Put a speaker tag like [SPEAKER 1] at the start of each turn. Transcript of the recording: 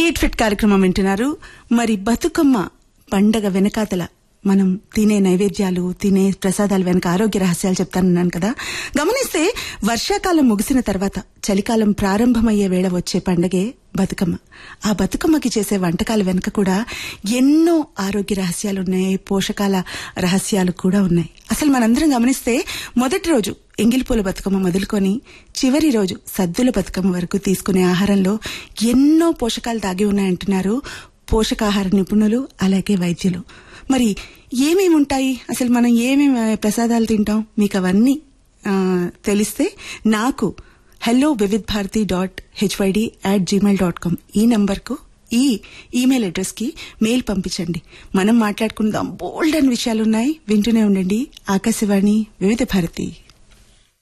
[SPEAKER 1] eat fit కార్యక్రమం వింటున్నారు మరి బతుకమ్మ పండగ వెనకాతల మనం తినే నైవేద్యాలు తినే ప్రసాదాలు వెనక ఆరోగ్య రహస్యాలు చెప్తానన్నాను కదా గమనిస్తే వర్షాకాలం ముగిసిన తర్వాత చలికాలం ప్రారంభమయ్యే వేళ వచ్చే పండగే బతుకమ్మ ఆ బతుకమ్మకి చేసే వంటకాల వెనుక కూడా ఎన్నో ఆరోగ్య రహస్యాలు ఉన్నాయి పోషకాల రహస్యాలు కూడా ఉన్నాయి అసలు మనందరం గమనిస్తే మొదటి రోజు ఎంగిలిపూల బతుకమ్మ మొదలుకొని చివరి రోజు సద్దుల బతుకమ్మ వరకు తీసుకునే ఆహారంలో ఎన్నో పోషకాలు దాగి ఉన్నాయంటున్నారు పోషకాహార నిపుణులు అలాగే వైద్యులు మరి ఏమేమి ఉంటాయి అసలు మనం ఏమేమి ప్రసాదాలు తింటాం మీకు అవన్నీ ఆ, తెలిస్తే నాకు hello Vividh Bharati dot HYD at Gmail dot com ఈ నంబర్కు ఈ ఈమెయిల్ అడ్రస్ కి మెయిల్ పంపించండి మనం మాట్లాడుకుందాం బోల్డ్ అని విషయాలున్నాయి వింటూనే ఉండండి ఆకాశవాణి వివిధ భారతి